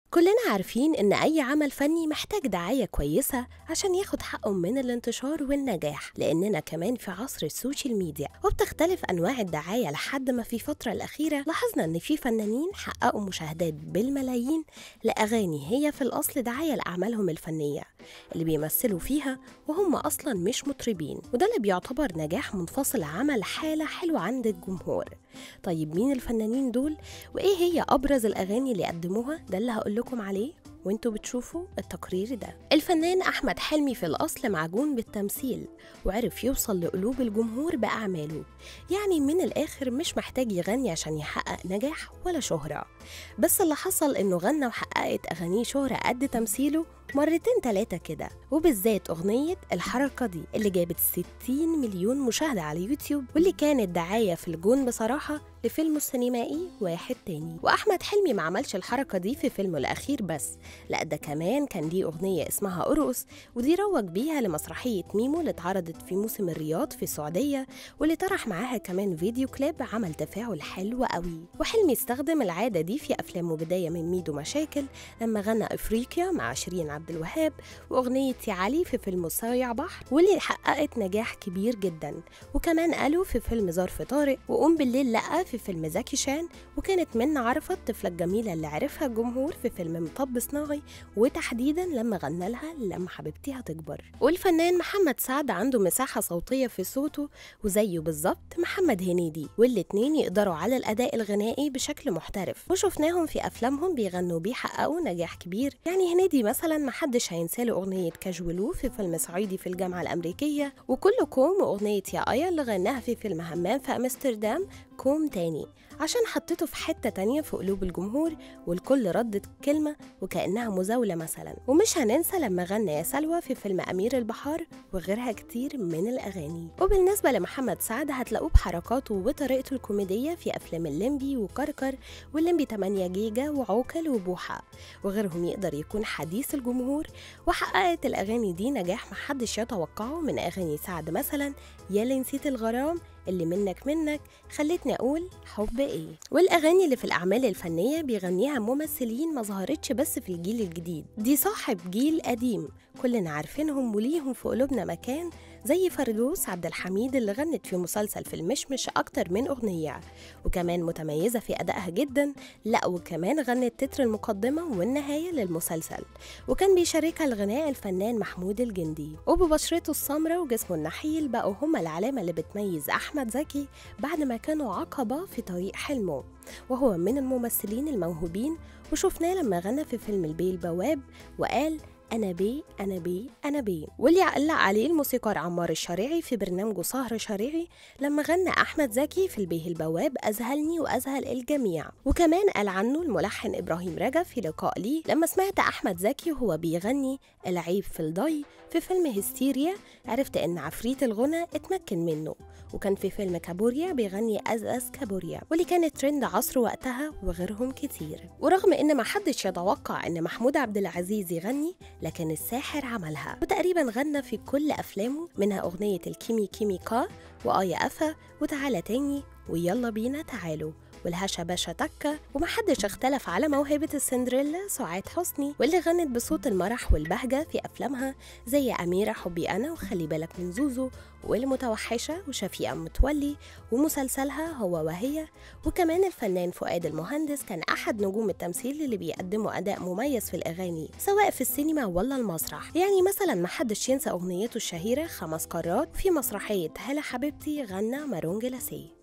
كلنا عارفين إن أي عمل فني محتاج دعاية كويسة عشان ياخد حقه من الانتشار والنجاح لأننا كمان في عصر السوشيال ميديا وبتختلف أنواع الدعاية لحد ما في فترة الأخيرة لاحظنا إن في فنانين حققوا مشاهدات بالملايين لأغاني هي في الأصل دعاية لأعمالهم الفنية اللي بيمثلوا فيها وهم أصلا مش مطربين وده اللي بيعتبر نجاح منفصل عمل حالة حلوة عند الجمهور طيب مين الفنانين دول وإيه هي أبرز الأغاني اللي قدموها ده اللي هقول لكم عليه وانتوا بتشوفوا التقرير ده الفنان أحمد حلمي في الأصل معجون بالتمثيل وعرف يوصل لقلوب الجمهور بأعماله يعني من الآخر مش محتاج يغني عشان يحقق نجاح ولا شهرة بس اللي حصل إنه غنى وحققت أغانيه شهرة قد تمثيله مرتين تلاتة كده وبالذات أغنية الحركة دي اللي جابت 60 مليون مشاهدة على يوتيوب واللي كانت دعاية في الجون بصراحة لفيلمه السينمائي واحد تاني وأحمد حلمي ما عملش الحركة دي في فيلمه الأخير بس لا ده كمان كان ليه أغنية اسمها أرقص ودي روج بيها لمسرحية ميمو اللي اتعرضت في موسم الرياض في السعودية واللي طرح معاها كمان فيديو كليب عمل تفاعل حلو قوي وحلمي استخدم العادة دي في أفلامه بداية من ميدو مشاكل لما غنى أفريقيا مع شيرين عبد الوهاب وأغنية يا علي في فيلم صايع بحر واللي حققت نجاح كبير جدا وكمان قالوا في فيلم ظرف طارق وقوم بالليل لأ في فيلم زكي شان وكانت منى عرفت الطفلة الجميلة اللي عرفها الجمهور في فيلم مطب صناعي وتحديدا لما غنى لها لما حبيبتي هتكبر والفنان محمد سعد عنده مساحة صوتية في صوته وزيه بالظبط محمد هنيدي والاتنين يقدروا على الأداء الغنائي بشكل محترف وشفناهم في أفلامهم بيغنوا بيحققوا نجاح كبير يعني هنيدي مثلا محدش هينساله أغنية كاجولو في فيلم صعيدي في الجامعة الأمريكية وكل كوم وأغنية يا آيا اللي غناها في فيلم همام في أمستردام كوم تاني عشان حطيته في حتة تانية في قلوب الجمهور والكل ردت كلمة وكأنها مزاولة مثلا ومش هننسى لما غنى يا سلوى في فيلم أمير البحار وغيرها كتير من الأغاني وبالنسبة لمحمد سعد هتلاقوه بحركاته وطريقته الكوميدية في أفلام الليمبي وكركر والليمبي 8 جيجا وعوكل وبوحة وغيرهم يقدر يكون حديث الجمهور وحققت الأغاني دي نجاح محدش يتوقعه من أغاني سعد مثلا يا اللي نسيت الغرام اللي منك منك خلتني أقول حب إيه والأغاني اللي في الأعمال الفنية بيغنيها ممثلين ما ظهرتش بس في الجيل الجديد دي صاحب جيل قديم كلنا عارفينهم وليهم في قلوبنا مكان زي فردوس عبد الحميد اللي غنت في مسلسل في المشمش أكتر من أغنية وكمان متميزة في أدائها جدا لا وكمان غنت تتر المقدمة والنهاية للمسلسل وكان بيشاركها الغناء الفنان محمود الجندي وببشرته السمراء وجسمه النحيل بقوا هما العلامة اللي بتميز أحمد زكي بعد ما كانوا عقبة في طريق حلمه وهو من الممثلين الموهوبين وشفناه لما غنى في فيلم البيه البواب وقال أنا بي أنا بي أنا بي واللي علق عليه الموسيقار عمار الشريعي في برنامجه سهر شريعي لما غنى أحمد زكي في البيه البواب أذهلني وأذهل الجميع وكمان قال عنه الملحن إبراهيم رجب في لقاء ليه لما سمعت أحمد زكي وهو بيغني العيب في الضي في فيلم هستيريا عرفت إن عفريت الغنى اتمكن منه وكان في فيلم كابوريا بيغني أزأز كابوريا واللي كانت ترند عصر وقتها وغيرهم كتير ورغم إن ما حدش يتوقع إن محمود عبد العزيز يغني لكن الساحر عملها وتقريبا غنى في كل أفلامه منها أغنية الكيمي كيمي كا وآيا أفا وتعالى تاني ويلا بينا تعالوا والهشا باشا تكة ومحدش اختلف على موهبة السندريلا سعاد حسني واللي غنت بصوت المرح والبهجة في أفلامها زي أميرة حبي أنا وخلي بالك من زوزو والمتوحشة وشفيقة متولي ومسلسلها هو وهي وكمان الفنان فؤاد المهندس كان أحد نجوم التمثيل اللي بيقدموا أداء مميز في الأغاني سواء في السينما ولا المسرح يعني مثلا محدش ينسى أغنيته الشهيرة خمس قارات في مسرحية هلا حبيبتي غنى مارون جلاسيه